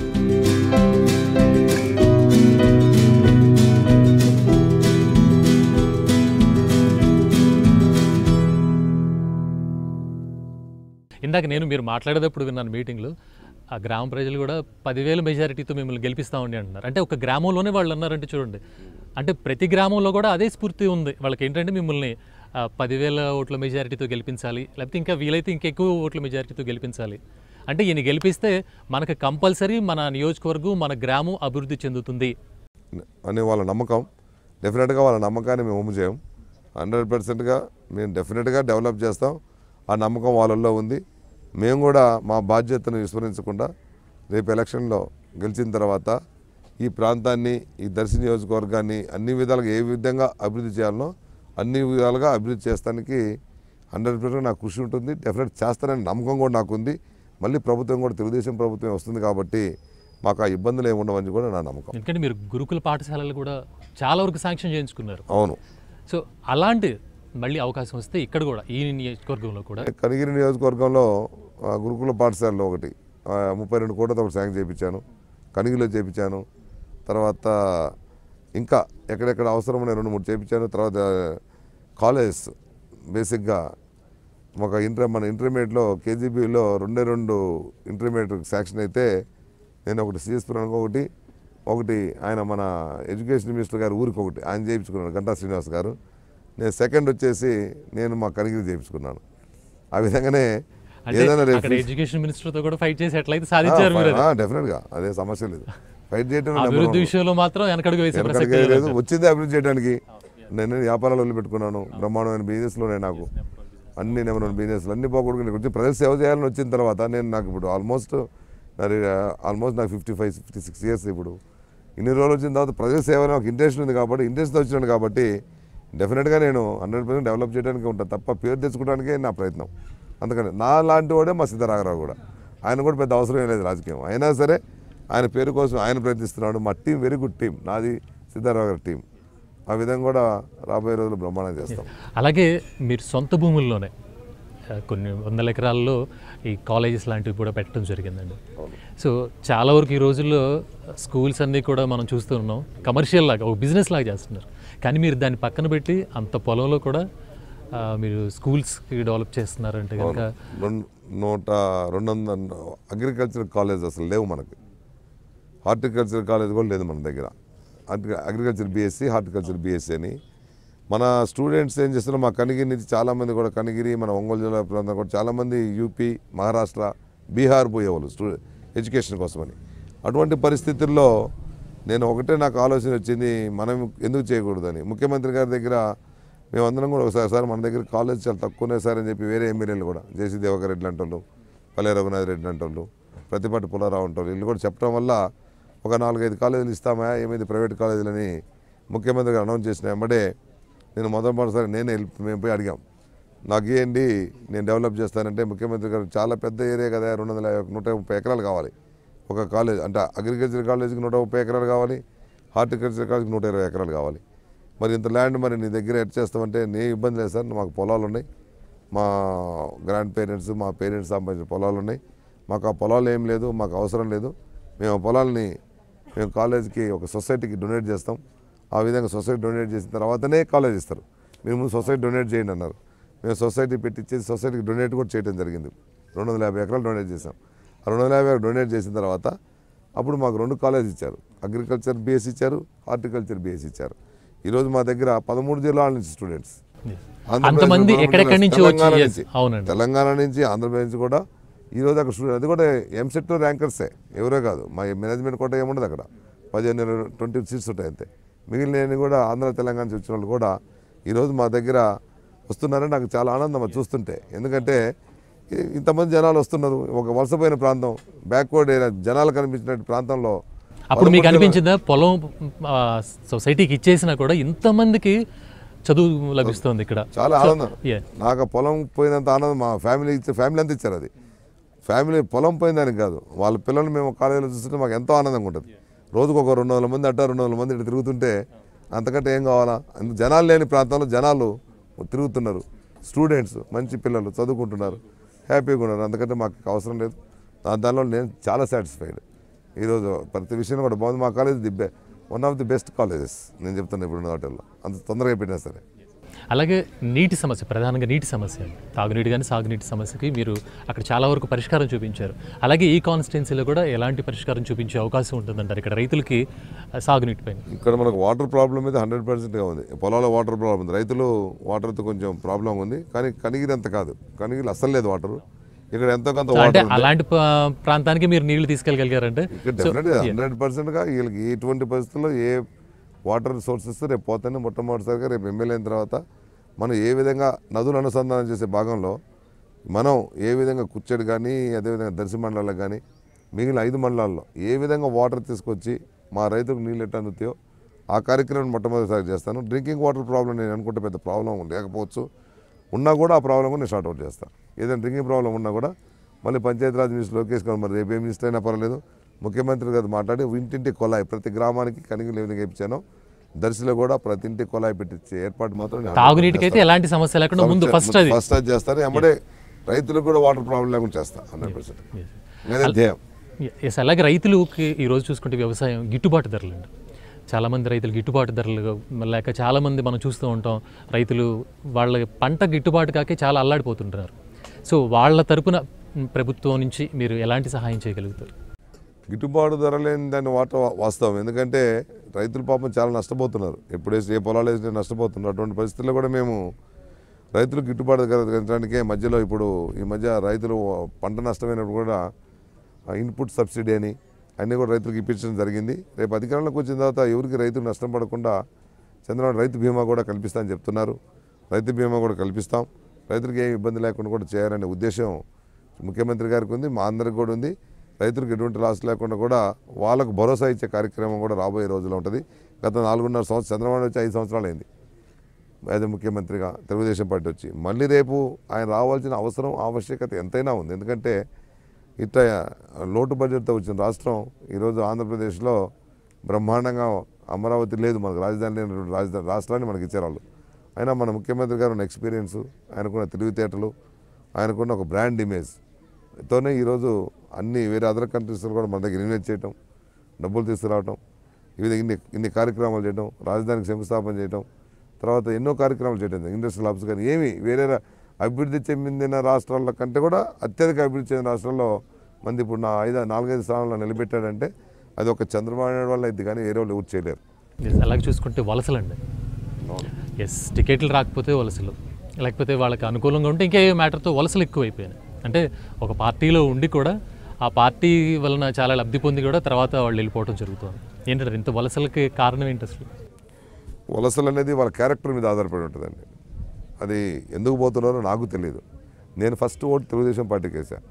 ఇందాక నేను మీరు మాట్లాడేటప్పుడు విన్నాను మీటింగ్లో ఆ గ్రామ ప్రజలు కూడా పదివేల మెజారిటీతో మిమ్మల్ని గెలిపిస్తామండి అంటున్నారు అంటే ఒక గ్రామంలోనే వాళ్ళు అన్నారంటే చూడండి అంటే ప్రతి గ్రామంలో కూడా అదే స్ఫూర్తి ఉంది వాళ్ళకి ఏంటంటే మిమ్మల్ని ఆ, పదివేల ఓట్ల మెజారిటీతో గెలిపించాలి లేకపోతే ఇంకా వీలైతే ఇంకెక్కువ ఓట్ల మెజారిటీతో గెలిపించాలి అంటే ఈయన గెలిపిస్తే మనకు కంపల్సరీ మన నియోజకవర్గం మన గ్రామం అభివృద్ధి చెందుతుంది అనే వాళ్ళ నమ్మకం డెఫినెట్గా వాళ్ళ నమ్మకాన్ని మేము ఒమ్ము చేయం హండ్రెడ్ పర్సెంట్గా మేము డెఫినెట్గా డెవలప్ చేస్తాం ఆ నమ్మకం వాళ్ళల్లో ఉంది మేము కూడా మా బాధ్యతను విస్మరించకుండా రేపు ఎలక్షన్లో గెలిచిన తర్వాత ఈ ప్రాంతాన్ని ఈ దర్శి నియోజకవర్గాన్ని అన్ని విధాలుగా ఏ విధంగా అభివృద్ధి చేయాలనో అన్ని విధాలుగా అభివృద్ధి చేస్తానికి హండ్రెడ్ పర్సెంట్ నాకు కృషి ఉంటుంది డెఫినెట్ చేస్తానని నమ్మకం కూడా నాకు ఉంది మళ్ళీ ప్రభుత్వం కూడా తెలుగుదేశం ప్రభుత్వం వస్తుంది కాబట్టి మాకు ఆ ఇబ్బందులు ఏమి ఉండవని కూడా నా నమ్మకం ఎందుకంటే మీరు గురుకుల పాఠశాలలు కూడా చాలా వరకు శాంక్షన్ చేయించుకున్నారు అవును సో అలాంటి మళ్ళీ అవకాశం వస్తే ఇక్కడ కూడా ఈ నియోజకవర్గంలో కూడా కనిగిరి నియోజకవర్గంలో ఆ, గురుకుల పాఠశాలలో ఒకటి ఆ, ముప్పై రెండు కోట్లతో ఒకటి శాంక్షన్ చేయించాను కనిగిరిలో చేయించాను తర్వాత ఇంకా ఎక్కడెక్కడ అవసరమైన రెండు మూడు చేయించాను తర్వాత కాలేజ్ బేసిక్గా ఒక ఇంటర్ మన ఇంటర్మీడియట్లో కేజీబీలో రెండే రెండు ఇంటర్మీడియట్ శాంక్షన్ అయితే నేను ఒకటి సిఎస్ పురానికి ఒకటి ఒకటి ఆయన మన ఎడ్యుకేషన్ మినిస్టర్ గారు ఊరికి ఒకటి ఆయన చేయించుకున్నాడు గంటా శ్రీనివాస్ గారు నేను సెకండ్ వచ్చేసి నేను మా కనిగిరి చేయించుకున్నాను ఆ విధంగానే అంటే ఏదైనా రేపు అక్కడ ఎడ్యుకేషన్ మినిస్టర్ తో కూడా ఫైట్ చేసి ఎట్లయితే సాధించారు మీరు అది. డెఫినెట్గా అదే సమస్య లేదు ఫైట్ చేయడం అభివృద్ధి విషయంలో మాత్రం వెనకడుగు వేసే ప్రసక్తి ఎక్కడికే లేదు లేదు వచ్చింది అభివృద్ధి చేయడానికి నేను వ్యాపారాలు వదిలిపెట్టుకున్నాను బ్రహ్మాండమైన బిజినెస్లోనే నాకు అన్ని నెంబర్ వన్ బిజినెస్లు అన్ని పోగొట్టుకుని వచ్చి ప్రజలు సేవ చేయాలని వచ్చిన తర్వాత నేను నాకు ఇప్పుడు ఆల్మోస్ట్ మరి ఆల్మోస్ట్ నాకు fifty five fifty six years ఇప్పుడు ఇన్ని రోజులు వచ్చిన తర్వాత ప్రజల సేవ నాకు ఇంట్రెస్ట్ ఉంది కాబట్టి ఇంట్రెస్ట్ వచ్చినాను కాబట్టి డెఫినెట్గా నేను హండ్రెడ్ పర్సెంట్ డెవలప్ చేయడానికి ఉంటాను తప్ప పేరు తెచ్చుకోవడానికే నా ప్రయత్నం అందుకని నా లాంటి వాడే మా సిద్ధరాఘరావు కూడా ఆయన కూడా పెద్ద అవసరం ఏం లేదు రాజకీయం అయినా సరే ఆయన పేరు కోసం ఆయన ప్రయత్నిస్తున్నాడు మా టీం వెరీ గుడ్ టీం నాది సిద్ధారావు గారి టీం ఆ విధంగా కూడా రాబోయే రోజులు బ్రహ్మాండం చేస్తాం అలాగే మీరు సొంత భూముల్లోనే ఆ, కొన్ని వందల ఎకరాల్లో ఈ కాలేజెస్ లాంటివి కూడా పెట్టడం జరిగిందండి సో చాలా వరకు ఈ రోజుల్లో స్కూల్స్ అన్నీ కూడా మనం చూస్తూ ఉన్నాం కమర్షియల్ లాగా ఒక బిజినెస్ లాగా చేస్తున్నారు కానీ మీరు దాన్ని పక్కన పెట్టి అంత పొలంలో కూడా ఆ, మీరు స్కూల్స్కి డెవలప్ చేస్తున్నారంటే కనుక రెండు నూట రెండు వందల అగ్రికల్చర్ కాలేజ్ అసలు లేవు మనకి హార్టికల్చర్ కాలేజ్ కూడా లేదు మన దగ్గర agri agriculture BSc horticulture BSc అని మన స్టూడెంట్స్ ఏం చేస్తున్నారు మా కనిగిరి నుంచి చాలామంది కూడా కనిగిరి మన ఒంగోలు జిల్లా ప్రాంతం కూడా చాలామంది యూపీ మహారాష్ట్ర బీహార్ పోయేవాళ్ళు స్టూడెంట్ ఎడ్యుకేషన్ కోసమని అటువంటి పరిస్థితుల్లో నేను ఒకటే నాకు ఆలోచన వచ్చింది మనం ఎందుకు చేయకూడదని ముఖ్యమంత్రి గారి దగ్గర మేమందరం కూడా ఒకసారి సార్ మన దగ్గర కాలేజ్ చాలా తక్కువనే సార్ అని చెప్పి వేరే ఎమ్మెల్యేలు కూడా జేసీ దేవకర్ రెడ్డి అంటారు పల్లె రఘునాథ్ రెడ్డి అంటారు ప్రతిపాటి పుల్లారావు అంటారు వీళ్ళు కూడా చెప్పడం వల్ల ఒక నాలుగైదు కాలేజీలు ఇస్తామా ఏమైంది ప్రైవేట్ కాలేజీలని ముఖ్యమంత్రి గారు అనౌన్స్ చేసిన వెంబడే నేను మొదటిసారి నేనే వెళ్ళి మేము పోయి అడిగాం నాకు ఇవ్వండి నేను డెవలప్ చేస్తానంటే ముఖ్యమంత్రి గారు చాలా పెద్ద ఏరియా కదా రెండు వందల యాభై- నూట ముప్పై ఎకరాలు కావాలి ఒక కాలేజ్ అంటే అగ్రికల్చర్ కాలేజీకి నూట ముప్పై ఎకరాలు కావాలి హార్టికల్చర్ కాలేజీకి నూట ఇరవై ఎకరాలు కావాలి మరి ఇంత ల్యాండ్ మరి నీ దగ్గర ఎట్ చేస్తామంటే నీ ఇబ్బంది లేదు సార్ మాకు పొలాలు ఉన్నాయి మా గ్రాండ్ పేరెంట్స్ మా పేరెంట్స్ సంబంధించిన పొలాలు ఉన్నాయి మాకు ఆ పొలాలు ఏం లేదు మాకు అవసరం లేదు మేము ఆ పొలాల్ని మేము కాలేజీకి ఒక సొసైటీకి డొనేట్ చేస్తాం ఆ విధంగా సొసైటీ డొనేట్ చేసిన తర్వాతనే కాలేజ్ ఇస్తారు మీరు ముందు సొసైటీ డొనేట్ చేయండి అన్నారు మేము సొసైటీ పెట్టించేసి సొసైటీకి డొనేట్ కూడా చేయడం జరిగింది రెండు వందల యాభై ఎకరాలు డొనేట్ చేసాం ఆ రెండు వందల యాభై డొనేట్ చేసిన తర్వాత అప్పుడు మాకు రెండు కాలేజ్ ఇచ్చారు అగ్రికల్చర్ బీఎస్ ఇచ్చారు హార్టికల్చర్ బీఎస్ ఇచ్చారు ఈరోజు మా దగ్గర పదమూడు జిల్లాల నుంచి స్టూడెంట్స్ అంతమంది ఎక్కడెక్కడి నుంచి వచ్చి తెలంగాణ yes, నుంచి అవునండి తెలంగాణ నుంచి ఆంధ్రప్రదేశ్ నుంచి కూడా ఈరోజు అక్కడ స్టూడెంట్ అది కూడా ఎంసెట్ ర్యాంకర్సే ఎవరో కాదు మా మేనేజ్మెంట్ కూడా ఏముండదు అక్కడ పదిహేను ఇరవై ట్వంటీ సీట్స్ ఉంటాయి అంతే మిగిలిన కూడా ఆంధ్ర తెలంగాణ నుంచి వచ్చిన వాళ్ళు కూడా ఈరోజు మా దగ్గర వస్తున్నారని నాకు చాలా ఆనందం అది చూస్తుంటే ఎందుకంటే ఇ- ఇంతమంది జనాలు వస్తున్నారు ఒక వలసపోయిన ప్రాంతం బ్యాక్వర్డ్ ఏరియా జనాలు కనిపించిన ప్రాంతంలో అప్పుడు మీకు పదమూడు అనిపించిందా పొలం ఆ, సొసైటీకి ఇచ్చేసినా కూడా ఇంతమందికి చదువు లభిస్తుంది ఇక్కడ చాలా ఆనందం yeah. నాకు ఆ పొలం పోయినంత ఆనందం మా ఫ్యామిలీ ఇచ్చే ఫ్యామిలీ అంతా ఇచ్చారు అది ఫ్యామిలీ పొలం పోయిందని కాదు వాళ్ళ పిల్లల్ని మేము కాలేజీలో చూస్తుంటే మాకు ఎంతో ఆనందంగా ఉంటుంది రోజుకు ఒక రెండు వందల మంది అట్ట రెండు వందల మంది ఇటు తిరుగుతుంటే అంతకంటే ఏం కావాలా అందు- జనాలు లేని ప్రాంతంలో జనాలు తిరుగుతున్నారు స్టూడెంట్స్ మంచి పిల్లలు చదువుకుంటున్నారు హ్యాపీగా ఉన్నారు అంతకంటే మాకు అవసరం లేదు దా- దానిలో నేను చాలా సాటిస్ఫైడ్ ఈరోజు ప్రతి విషయంలో కూడా బాగుంది మా కాలేజ్ ది బె one of the best colleges నేను చెప్తాను ఇప్పుడు వాటిల్లో అంత తొందరగా పెట్టినా సరే అలాగే నీటి సమస్య ప్రధానంగా నీటి సమస్య తాగునీటి కానీ సాగునీటి సమస్యకి మీరు అక్కడ చాలా వరకు పరిష్కారం చూపించారు అలాగే ఈ కాన్స్టిట్యున్సీలో కూడా ఎలాంటి పరిష్కారం చూపించే అవకాశం ఉంటుందంటారు ఇక్కడ రైతులకి ఆ, సాగునీటి పైన ఇక్కడ మనకు వాటర్ ప్రాబ్లం అయితే హండ్రెడ్ పర్సెంట్గా ఉంది పొలాల్లో వాటర్ ప్రాబ్లం ఉంది రైతులు వాటర్తో కొంచెం ప్రాబ్లం ఉంది కానీ కనిగిరి అంత కాదు కనిగిరి అస్సలు లేదు వాటర్ ఇక్కడ ఎంతో కొంత అంటే వాటర్ ఉంది అలాంటి ప- ప్రాంతానికి మీరు నీళ్లు తీసుకెళ్ళగలిగారంటే ఇక్కడ డెఫినెట్గా హండ్రెడ్ పర్సెంట్గా వీళ్ళకి ఎటువంటి పరిస్థితుల్లో ఏ వాటర్ సోర్సెస్ రేపు పోతానే మొట్టమొదటిసారిగా రేపు ఎమ్మెల్యే అయిన తర్వాత మనం ఏ విధంగా నదులు అనుసంధానం చేసే భాగంలో మనం ఏ విధంగా కుచ్చడి కానీ అదేవిధంగా దర్శి మండలాలకు కానీ మిగిలిన ఐదు మండలాల్లో ఏ విధంగా వాటర్ తీసుకొచ్చి మా రైతులకు నీళ్ళు ఎట్లా అందుతాయో ఆ కార్యక్రమం మొట్టమొదటిసారి చేస్తాను డ్రింకింగ్ వాటర్ ప్రాబ్లం నేను అనుకుంటే పెద్ద ప్రాబ్లం లేకపోవచ్చు ఉన్నా కూడా ఆ ప్రాబ్లం కూడా నేను షార్ట్ అవుట్ చేస్తాను ఏదైనా డ్రింకింగ్ ప్రాబ్లం ఉన్నా కూడా మళ్ళీ పంచాయతీరాజ్ మినిస్టర్ లోకేష్ గారు మరి రేపు ఏ మినిస్టర్ అయినా పర్వాలేదు ముఖ్యమంత్రి గారు మాట్లాడి ఇంటింటి కొలాయి ప్రతి గ్రామానికి కనిగి ఏ విధంగా ఇప్పించానో దర్శిలో కూడా ప్రతి ఇంటి కొలాయి పెట్టించే ఏర్పాటు మాత్రం నేను తాగునీటికి అయితే ఎలాంటి సమస్య లేకుండా ముందు ఫస్ట్ అది ఫస్ట్ అది చేస్తాను ఎమ్మడే రైతులకు కూడా వాటర్ ప్రాబ్లం లేకుండా చేస్తాను హండ్రెడ్ పర్సెంట్ అదే ధ్యేయం ఎస్ అలాగే రైతులకి ఈరోజు చూసుకుంటే వ్యవసాయం గిట్టుబాటు ధరలు అండి చాలామంది రైతులు గిట్టుబాటు ధరలు లేక చాలామంది మనం చూస్తూ ఉంటాం రైతులు వాళ్ళ పంట గిట్టుబాటు కాకే చాలా అల్లాడిపోతుంటున్నారు సో వాళ్ళ తరపున మ్, ప్రభుత్వం నుంచి మీరు ఎలాంటి సహాయం చేయగలుగుతారు గిట్టుబాటు ధర లేని దాన్ని వాట వాస్తవం ఎందుకంటే రైతులు పాపం చాలా నష్టపోతున్నారు ఎప్పుడు వేసి ఏ పొలాలు వేసినా నష్టపోతున్నారు అటువంటి పరిస్థితుల్లో కూడా మేము రైతులకు గిట్టుబాటు కలిగించడానికే మధ్యలో ఇప్పుడు ఈ మధ్య రైతులు పంట నష్టమైనప్పుడు కూడా ఇన్పుట్ సబ్సిడీ అని అన్నీ కూడా రైతులకు ఇప్పించడం జరిగింది రేపు అధికారంలోకి వచ్చిన తర్వాత ఎవరికి రైతులు నష్టం పడకుండా చంద్రబాబు రైతు బీమా కూడా కల్పిస్తామని చెప్తున్నారు రైతు బీమా కూడా కల్పిస్తాం రైతులకు ఏ ఇబ్బంది లేకుండా కూడా చేయాలనే ఉద్దేశం ముఖ్యమంత్రి గారికి ఉంది మా అందరికి కూడా ఉంది రైతులకు ఎటువంటి లాస్ లేకుండా కూడా వాళ్ళకు భరోసా ఇచ్చే కార్యక్రమం కూడా రాబోయే రోజుల్లో ఉంటుంది గత నాలుగున్నర సంవత్సరం చంద్రబాబు వచ్చి ఐదు సంవత్సరాలు అయింది యాజ్ ముఖ్యమంత్రిగా తెలుగుదేశం పార్టీ వచ్చి మళ్ళీ రేపు ఆయన రావాల్సిన అవసరం ఆవశ్యకత ఎంతైనా ఉంది ఎందుకంటే ఇట్లా లోటు బడ్జెట్తో వచ్చిన రాష్ట్రం ఈరోజు ఆంధ్రప్రదేశ్లో బ్రహ్మాండంగా అమరావతి లేదు మనకు రాజధాని లేనటువంటి రాజధాని రాష్ట్రాన్ని మనకి ఇచ్చారు వాళ్ళు అయినా మన ముఖ్యమంత్రి గారు ఉన్న ఎక్స్పీరియన్స్ ఆయనకున్న తెలివితేటలు ఆయనకున్న ఒక బ్రాండ్ ఇమేజ్ తోనే ఈరోజు అన్ని వేరే అదర్ కంట్రీస్లో కూడా మన దగ్గర ఇన్వెస్ట్ చేయటం డబ్బులు తీసుకురావటం ఈ విధంగా ఇన్ని ఇన్ని కార్యక్రమాలు చేయడం రాజధానికి శంకుస్థాపన చేయడం తర్వాత ఎన్నో కార్యక్రమాలు చేయడం ఇండస్ట్రియల్ హబ్స్ కానీ ఏమి వేరే రా- అభివృద్ధి చెందిన రాష్ట్రాల కంటే కూడా అత్యధిక అభివృద్ధి చెందిన రాష్ట్రాల్లో మంది ఇప్పుడు నా ఐదు నాలుగైదు స్థానాల్లో నిలబెట్టాడంటే అది ఒక చంద్రబాబు నాయుడు వల్ల ఇది కానీ వేరే వాళ్ళు ఎవరు చేయలేరు Yes, అలాగే చూసుకుంటే వలసలండి ఎస్ టికెట్లు రాకపోతే వలసలు లేకపోతే వాళ్ళకి అనుకూలంగా ఉంటే ఇంకే మ్యాటర్తో వలసలు ఎక్కువైపోయాయి అంటే ఒక పార్టీలో ఉండి కూడా ఆ పార్టీ వలన చాలా లబ్ధి పొంది కూడా తర్వాత వాళ్ళు వెళ్ళిపోవడం జరుగుతుంది ఏంటంటే ఇంత వలసలకి కారణం ఏంటి అసలు వలసలు అనేది వాళ్ళ క్యారెక్టర్ మీద ఆధారపడి ఉంటుందండి అది ఎందుకు పోతున్నారో నాకు తెలియదు నేను ఫస్ట్ ఓటు తెలుగుదేశం పార్టీకి వేసాను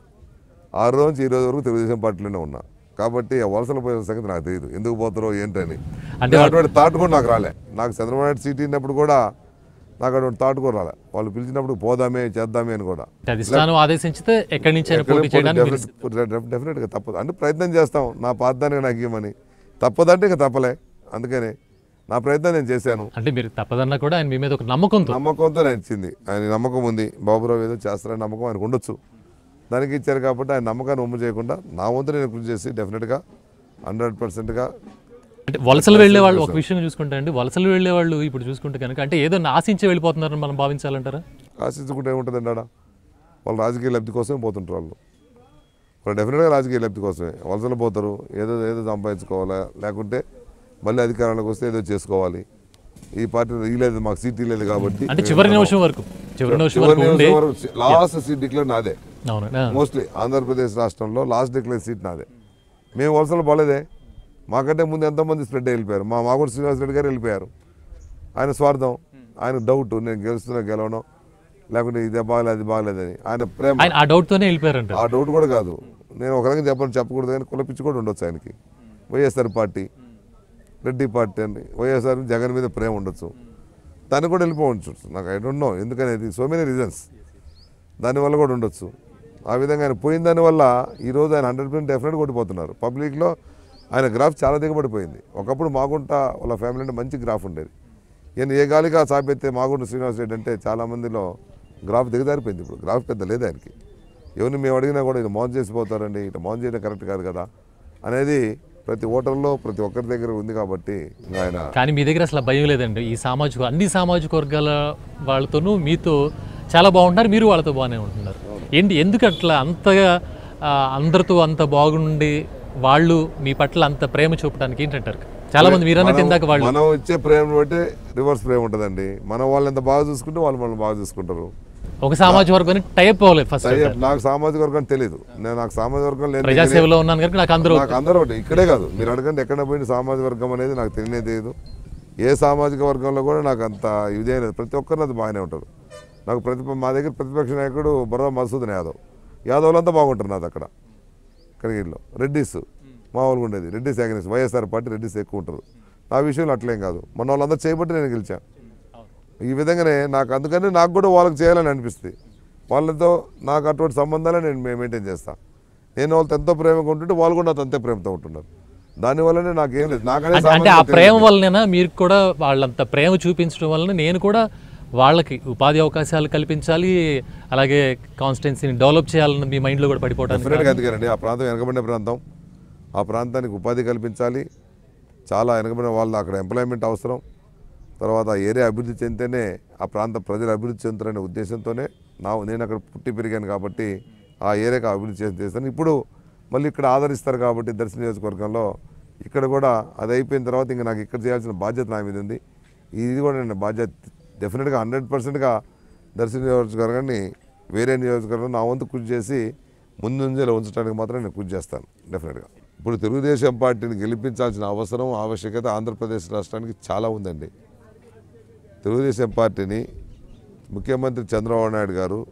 ఆ రోజు నుంచి ఈ రోజు వరకు తెలుగుదేశం పార్టీలోనే ఉన్నా కాబట్టి ఆ వలసలు పోయిన సంగతి నాకు తెలియదు ఎందుకు పోతారో ఏంటని అంటే అంటే అటువంటి థాట్ కూడా నాకు రాలే నాకు చంద్రబాబు నాయుడు సీట్ ఇన్నప్పుడు కూడా నాకు అటువంటి థాట్ కూడా రాలే వాళ్ళు పిలిచినప్పుడు పోదామే చేద్దామే అని కూడా అంటే అధిష్టానం ఆదేశించితే ఎక్కడి నుంచి అయినా పోటీ చేయడానికి మీరు డెఫినెట్గా తప్పదు అంటే ప్రయత్నం చేస్తాం నా పాదానికి నాకు ఇవ్వమని తప్పదంటే ఇక తప్పలే అందుకనే నా ప్రయత్నం నేను చేశాను అంటే మీరు తప్పదన్నా కూడా ఆయన మీ మీద ఒక నమ్మకంతో నమ్మకంతో ఆయన ఇచ్చింది ఆయన నమ్మకం ఉంది బాబురావు ఏదో చేస్తారని నమ్మకం ఆయనకు ఉండొచ్చు దానికి ఇచ్చారు కాబట్టి ఆయన నమ్మకాన్ని ఉమ్ము చేయకుండా నా వంతు నేను కృషి చేసి డెఫినెట్గా హండ్రెడ్ పర్సెంట్గా అంటే వలసలు వెళ్ళే వాళ్ళు ఒక విషయం చూసుకుంటే అండి వలసలు వెళ్ళే వాళ్ళు ఇప్పుడు చూసుకుంటే కనుక అంటే ఏదో ఆశించి వెళ్ళిపోతున్నారని మనం భావించాలంటారా ఆశించుకుంటే ఏముంటుందండి ఆడ వాళ్ళు రాజకీయ లబ్ధి కోసమే పోతుంటారు వాళ్ళు వాళ్ళు డెఫినెట్గా రాజకీయ లబ్ధి కోసమే వలసలు పోతారు ఏదో ఏదో సంపాదించుకోవాలా లేకుంటే మళ్ళీ అధికారంలోకి వస్తే ఏదో చేసుకోవాలి ఈ పార్టీ ఈ లేదు మాకు సీట్ లేదు కాబట్టి అంటే చివరి నిమిషం వరకు చివరి నిమిషం చివరి వరకు ఉండి నిమిషం వరకు లాస్ట్ సీట్ డిక్లేర్ నాదే అవును మోస్ట్లీ ఆంధ్రప్రదేశ్ రాష్ట్రంలో లాస్ట్ డిక్లేర్ సీట్ నాదే మేము వలసలు పోలేదే మాకంటే ముందు ఎంతోమంది స్ప్రెడ్ అయి వెళ్ళిపోయారు మా మాగుడు శ్రీనివాస్ రెడ్డి గారు వెళ్ళిపోయారు ఆయన స్వార్థం ఆయన డౌట్ నేను గెలుస్తున్నా గెలవను లేకుంటే ఇది బాగలేదు అది బాగలేదని ఆయన ప్రేమ ఆయన ఆ డౌట్తోనే వెళ్ళిపోయారంట ఆ డౌట్ కూడా కాదు నేను ఒక రకంగా చెప్పను చెప్పకూడదు కానీ కులపిచ్చి కూడా ఉండొచ్చు ఆయనకి వైఎస్ఆర్ పార్టీ రెడ్డి పార్టీ అని వైఎస్ఆర్ జగన్ మీద ప్రేమ ఉండొచ్చు దాన్ని కూడా వెళ్ళిపోవచ్చు నాకు ఐ డోంట్ నో ఎందుకనేది సో మెనీ రీజన్స్ దానివల్ల కూడా ఉండొచ్చు ఆ విధంగా ఆయన పోయిన దానివల్ల ఈరోజు ఆయన హండ్రెడ్ పర్సెంట్ డెఫినెట్గా కొట్టిపోతున్నారు పబ్లిక్లో ఆయన గ్రాఫ్ చాలా దిగబడిపోయింది ఒకప్పుడు మాగుంట వాళ్ళ ఫ్యామిలీ అంటే మంచి గ్రాఫ్ ఉండేది ఈయన ఏ గాలిగా సాపెత్తే మాగుంట శ్రీనివాస్ రెడ్డి అంటే చాలా మందిలో గ్రాఫ్ దిగజారిపోయింది ఇప్పుడు గ్రాఫ్ పెద్ద లేదు ఆయనకి ఎవరిని మేము అడిగినా కూడా ఇది మోన్ చేసిపోతారండి ఇట్లా మోన్ చేయడం కరెక్ట్ కాదు కదా అనేది ప్రతి ఓటర్లో ప్రతి ఒక్కరి దగ్గర ఉంది కాబట్టి ఇంకా ఆయన కానీ మీ దగ్గర అసలు భయం లేదండి ఈ సామాజిక అన్ని సామాజిక వర్గాల వాళ్ళతోనూ మీతో చాలా బాగుంటున్నారు మీరు వాళ్ళతో బాగానే ఉంటున్నారు ఏంటి ఎందుకు అట్లా అంతగా ఆ, అందరితో అంత బాగుండి వాళ్ళు మీ పట్ల అంత ప్రేమ చూపడానికి ఏంటంటారు చాలా మంది మీరు అన్నట్టు ఇందాక వాళ్ళు మనం ఇచ్చే ప్రేమ బట్టి రివర్స్ ప్రేమ ఉంటుందండి మనం వాళ్ళని ఎంత బాగా చూసుకుంటే వాళ్ళు మనల్ని బాగా చూసుకుంటారు ఒక సామాజిక వర్గాన్ని టైప్ అవ్వలేదు ఫస్ట్ అయ్యే, నాకు సామాజిక వర్గం తెలియదు నేను నాకు సామాజిక వర్గం లేదు ప్రజాసేవలో ఉన్నాను కనుక నాకు అందరూ నాకు అందరూ ఒకటి ఇక్కడే కాదు మీరు అడగండి ఎక్కడ పోయిన సామాజిక వర్గం అనేది నాకు తెలియనే తెలియదు ఏ సామాజిక వర్గంలో కూడా నాకు అంత ఇదే లేదు ప్రతి ఒక్కరు అది బాగానే ఉంటారు నాకు ప్రతి మా దగ్గర ప్రతిపక్ష నాయకుడు బుర్ర మసూదన్ యాదవ్ యాదవ్లంతా బాగుంటారు నాది అక్కడ కరిగిరిలో రెడ్డిస్ మామూలుగా ఉండేది Reddys against YSR party Reddys ఎక్కువ ఉంటారు నా విషయంలో అట్లేం కాదు మన వాళ్ళందరూ చేయబట్టి నేను గెలిచాను ఈ విధంగానే నాకు అందుకని నాకు కూడా వాళ్ళకి చేయాలని అనిపిస్తుంది వాళ్ళతో నాకు అటువంటి సంబంధాలే నేను మే- మెయింటైన్ చేస్తాను నేను వాళ్ళతో ఎంతో ప్రేమగా ఉంటుంటే వాళ్ళు కూడా నాతో అంతే ప్రేమతో ఉంటున్నారు దానివల్లనే నాకేం లేదు నాకనే అంటే- అంటే ఆ ప్రేమ వల్లనేనా మీరు కూడా వాళ్ళంత ప్రేమ చూపించడం వలన నేను కూడా వాళ్ళకి ఉపాధి అవకాశాలు కల్పించాలి అలాగే కాన్స్టిట్యున్సీని డెవలప్ చేయాలని మీ మైండ్లో కూడా పడిపోవడానికి డెఫినెట్గా అందుకేనండి ఆ ప్రాంతం వెనకబడిన ప్రాంతం ఆ ప్రాంతానికి ఉపాధి కల్పించాలి చాలా వెనకబడిన వాళ్ళు అక్కడ ఎంప్లాయ్మెంట్ అవసరం తర్వాత ఆ ఏరియా అభివృద్ధి చెందితేనే ఆ ప్రాంత ప్రజలు అభివృద్ధి చెందుతారనే ఉద్దేశంతోనే నా నేను అక్కడ పుట్టి పెరిగాను కాబట్టి ఆ ఏరియాకి అభివృద్ధి చేసి చేస్తాను ఇప్పుడు మళ్ళీ ఇక్కడ ఆదరిస్తారు కాబట్టి దర్శన నియోజకవర్గంలో ఇక్కడ కూడా అది అయిపోయిన తర్వాత ఇంకా నాకు ఇక్కడ చేయాల్సిన బాధ్యత నా మీద ఉంది ఇది కూడా నేను బాధ్యత డెఫినెట్గా హండ్రెడ్ పర్సెంట్గా దర్శన నియోజకవర్గాన్ని వేరే నియోజకవర్గం నా వంతు కృషి చేసి ముందుంజలో ఉంచడానికి మాత్రం నేను కృషి చేస్తాను డెఫినెట్గా ఇప్పుడు తెలుగుదేశం పార్టీని గెలిపించాల్సిన అవసరం ఆవశ్యకత ఆంధ్రప్రదేశ్ రాష్ట్రానికి చాలా ఉందండి తెలుగుదేశం పార్టీని ముఖ్యమంత్రి చంద్రబాబు నాయుడు గారు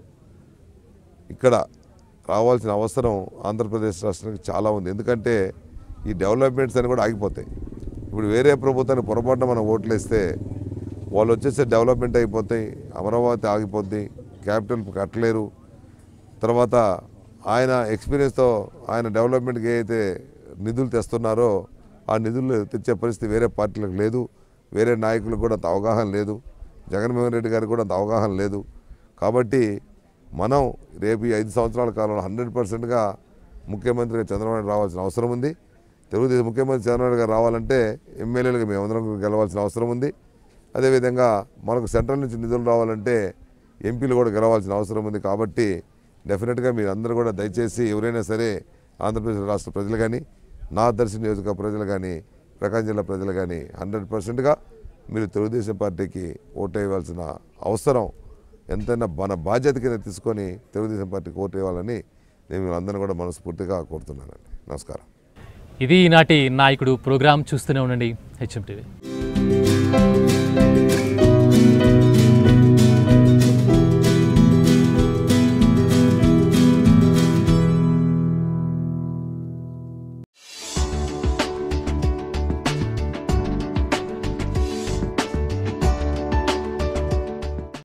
ఇక్కడ రావాల్సిన అవసరం ఆంధ్రప్రదేశ్ రాష్ట్రానికి చాలా ఉంది ఎందుకంటే ఈ డెవలప్మెంట్స్ అని కూడా ఆగిపోతాయి ఇప్పుడు వేరే ప్రభుత్వాన్ని పొరపాటున మనం ఓట్లేస్తే వాళ్ళు వచ్చేసి డెవలప్మెంట్ అయిపోతాయి అమరావతి ఆగిపోద్ది క్యాపిటల్ కట్టలేరు తర్వాత ఆయన ఎక్స్పీరియన్స్తో ఆయన డెవలప్మెంట్కి ఏదైతే నిధులు తెస్తున్నారో ఆ నిధులు తెచ్చే పరిస్థితి వేరే పార్టీలకు లేదు వేరే నాయకులకు కూడా అంత అవగాహన లేదు జగన్మోహన్ రెడ్డి గారికి కూడా అంత అవగాహన లేదు కాబట్టి మనం రేపు ఈ ఐదు సంవత్సరాల కాలంలో హండ్రెడ్ పర్సెంట్గా ముఖ్యమంత్రిగా చంద్రబాబు నాయుడు రావాల్సిన అవసరం ఉంది తెలుగుదేశం ముఖ్యమంత్రి చంద్రబాబు నాయుడు గారు రావాలంటే ఎమ్మెల్యేలుగా మేమందరం గెలవాల్సిన అవసరం ఉంది అదేవిధంగా మనకు సెంట్రల్ నుంచి నిధులు రావాలంటే ఎంపీలు కూడా గెలవాల్సిన అవసరం ఉంది కాబట్టి డెఫినెట్గా మీరు అందరూ కూడా దయచేసి ఎవరైనా సరే ఆంధ్రప్రదేశ్ రాష్ట్ర ప్రజలు కానీ నా దర్శన నియోజక ప్రజలు కానీ ప్రకాశం జిల్లా ప్రజలు కానీ హండ్రెడ్ పర్సెంట్గా మీరు తెలుగుదేశం పార్టీకి ఓటు వేయవలసిన అవసరం ఎంతైనా మన బాధ్యత కింద తీసుకొని తెలుగుదేశం పార్టీకి ఓటు వేయాలని నేను మీరందరూ కూడా మనస్ఫూర్తిగా కోరుతున్నానండి నమస్కారం ఇది ఈనాటి నాయకుడు ప్రోగ్రాం చూస్తూనే ఉండండి హెచ్ఎం టీవీ